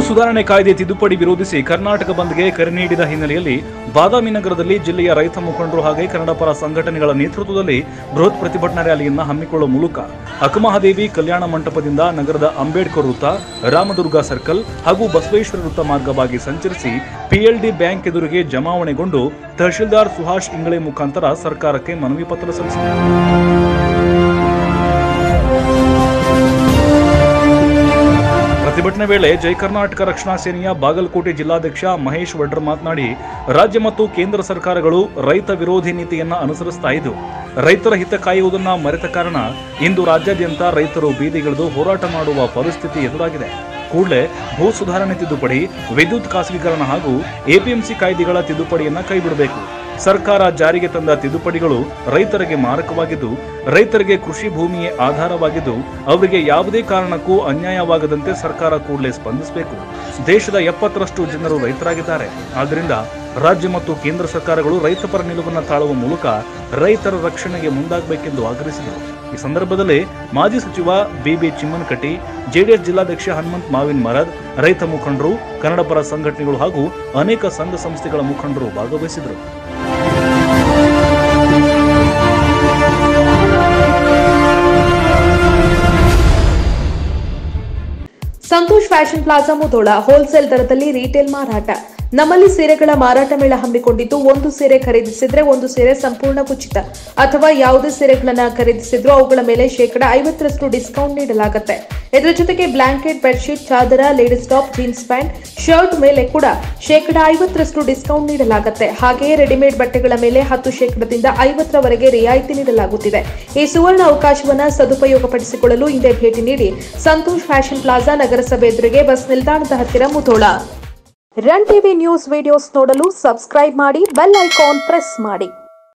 ಸುಧಾರಣೆ ಕಾಯ್ದೆ ತಿದ್ದುಪಡಿ ವಿರೋಧಿಸಿ ಕರ್ನಾಟಕ ಬಂದ್ಗೆ ಕರೆ ನೀಡಿದ ಹಿನ್ನೆಲೆಯಲ್ಲಿ ಬಾದಾಮಿ ನಗರದಲ್ಲಿ ಜಿಲ್ಲೆಯ ರೈತ ಮುಖಂಡರು ಹಾಗೆ ಕನ್ನಡ ಪರ ಸಂಘಟನೆಗಳ ನೇತೃತ್ವದಲ್ಲಿ ಬೃಹತ್ ಪ್ರತಿಭಟನಾ ರ್ಯಾಲಿಯನ್ನ ಹಮ್ಮಿಕೊಳ್ಳುವ ಮೂಲಕ ಅಕ್ಕಮಹಾದೇವಿ ಕಲ್ಯಾಣ ಮಂಟಪದಿಂದ ನಗರದ ಅಂಬೇಡ್ಕರ್ ವೃತ್ತ ರಾಮದುರ್ಗ ಸರ್ಕಲ್ ಹಾಗೂ ಬಸವೇಶ್ವರ ವೃತ್ತ ಮಾರ್ಗವಾಗಿ ಸಂಚರಿಸಿ ಪಿಎಲ್ಡಿ ಬ್ಯಾಂಕ್ ಎದುರಿಗೆ ಜಮಾವಣೆಗೊಂಡು ತಹಶೀಲ್ದಾರ್ ಸುಹಾಶ್ ಇಂಗಳೆ ಮುಖಾಂತರ ಸರ್ಕಾರಕ್ಕೆ ಮನವಿ ಪತ್ರ ಸಲ್ಲಿಸಿದರು ಪ್ರತಿಭಟನೆ ವೇಳೆ ಜೈ ಕರ್ನಾಟಕ ರಕ್ಷಣಾ ಸೇನೆಯ ಬಾಗಲಕೋಟೆ ಜಿಲ್ಲಾಧ್ಯಕ್ಷ ಮಹೇಶ್ ವಡ್ರ ಮಾತನಾಡಿ ರಾಜ್ಯ ಮತ್ತು ಕೇಂದ್ರ ಸರ್ಕಾರಗಳು ರೈತ ವಿರೋಧಿ ನೀತಿಯನ್ನ ಅನುಸರಿಸ್ತಾ ಇದ್ದು ರೈತರ ಹಿತ ಕಾಯುವುದನ್ನ ಮರೆತ ಕಾರಣ ಇಂದು ರಾಜ್ಯಾದ್ಯಂತ ರೈತರು ಬೀದಿಗಿಳಿದು ಹೋರಾಟ ಮಾಡುವ ಪರಿಸ್ಥಿತಿ ಎದುರಾಗಿದೆ ಕೂಡಲೇ ಭೂ ಸುಧಾರಣೆ ತಿದ್ದುಪಡಿ ವಿದ್ಯುತ್ ಖಾಸಗೀಕರಣ ಹಾಗೂ ಎಪಿಎಂಸಿ ಕಾಯ್ದೆಗಳ ತಿದ್ದುಪಡಿಯನ್ನ ಕೈಬಿಡಬೇಕು ಸರ್ಕಾರ ಜಾರಿಗೆ ತಂದ ತಿದ್ದುಪಡಿಗಳು ರೈತರಿಗೆ ಮಾರಕವಾಗಿದ್ದು ರೈತರಿಗೆ ಕೃಷಿ ಭೂಮಿಯೇ ಆಧಾರವಾಗಿದ್ದು ಅವರಿಗೆ ಯಾವುದೇ ಕಾರಣಕ್ಕೂ ಅನ್ಯಾಯವಾಗದಂತೆ ಸರ್ಕಾರ ಕೂಡಲೇ ಸ್ಪಂದಿಸಬೇಕು ದೇಶದ ಎಪ್ಪತ್ತರಷ್ಟು ಜನರು ರೈತರಾಗಿದ್ದಾರೆ ಆದ್ದರಿಂದ ರಾಜ್ಯ ಮತ್ತು ಕೇಂದ್ರ ಸರ್ಕಾರಗಳು ರೈತಪರ ನಿಲುವನ್ನು ತಾಳುವ ಮೂಲಕ ರೈತರ ರಕ್ಷಣೆಗೆ ಮುಂದಾಗಬೇಕೆಂದು ಆಗ್ರಹಿಸಿದರು ಈ ಸಂದರ್ಭದಲ್ಲಿ ಮಾಜಿ ಸಚಿವ ಬಿಬಿ ಚಿಮ್ಮನಕಟ್ಟಿ ಜೆಡಿಎಸ್ ಜಿಲ್ಲಾಧ್ಯಕ್ಷ ಹನುಮಂತ್ ಮಾವಿನ್ ಮರದ್ ರೈತ ಮುಖಂಡರು ಕನ್ನಡ ಪರ ಸಂಘಟನೆಗಳು ಹಾಗೂ ಅನೇಕ ಸಂಘ ಸಂಸ್ಥೆಗಳ ಮುಖಂಡರು ಭಾಗವಹಿಸಿದರು Santosh fashion plaza Mudhol wholesale ದರದಲ್ಲಿ ರೀಟೇಲ್ ಮಾರಾಟ ನಮ್ಮಲ್ಲಿ ಸೀರೆಗಳ ಮಾರಾಟ ಮೇಳ ಹಮ್ಮಿಕೊಂಡಿದ್ದು ಒಂದು ಸೀರೆ ಖರೀದಿಸಿದ್ರೆ ಒಂದು ಸೀರೆ ಸಂಪೂರ್ಣ ಉಚಿತ ಅಥವಾ ಯಾವುದೇ ಸೀರೆಗಳನ್ನ ಖರೀದಿಸಿದ್ರೂ ಅವುಗಳ ಮೇಲೆ ಶೇಕಡ ಐವತ್ತರಷ್ಟು ಡಿಸ್ಕೌಂಟ್ ನೀಡಲಾಗುತ್ತೆ ಇದರ ಜೊತೆಗೆ ಬ್ಲಾಂಕೆಟ್ ಬೆಡ್ಶೀಟ್ ಚಾದರ ladies top jeans pant shirt ಮೇಲೆ ಕೂಡ ಶೇಕಡ ಐವತ್ತರಷ್ಟು ಡಿಸ್ಕೌಂಟ್ ನೀಡಲಾಗುತ್ತೆ ಹಾಗೆಯೇ ರೆಡಿಮೇಡ್ ಬಟ್ಟೆಗಳ ಮೇಲೆ ಹತ್ತು ಶೇಕಡದಿಂದ ಐವತ್ತರವರೆಗೆ ರಿಯಾಯಿತಿ ನೀಡಲಾಗುತ್ತಿದೆ ಈ ಸುವರ್ಣ ಅವಕಾಶವನ್ನ ಸದುಪಯೋಗಪಡಿಸಿಕೊಳ್ಳಲು ಹಿಂದೆ ಭೇಟಿ ನೀಡಿ ಸಂತೋಷ್ ಫ್ಯಾಷನ್ ಪ್ಲಾಜಾ ನಗರಸಭೆ ಎದುರಿಗೆ ಬಸ್ ನಿಲ್ದಾಣದ ಹತ್ತಿರ Mudhol run TV news videos ನೋಡಲು ಸಬ್ಸ್ಕ್ರೈಬ್ ಮಾಡಿ ಬೆಲ್ ಐಕಾನ್ ಪ್ರೆಸ್ ಮಾಡಿ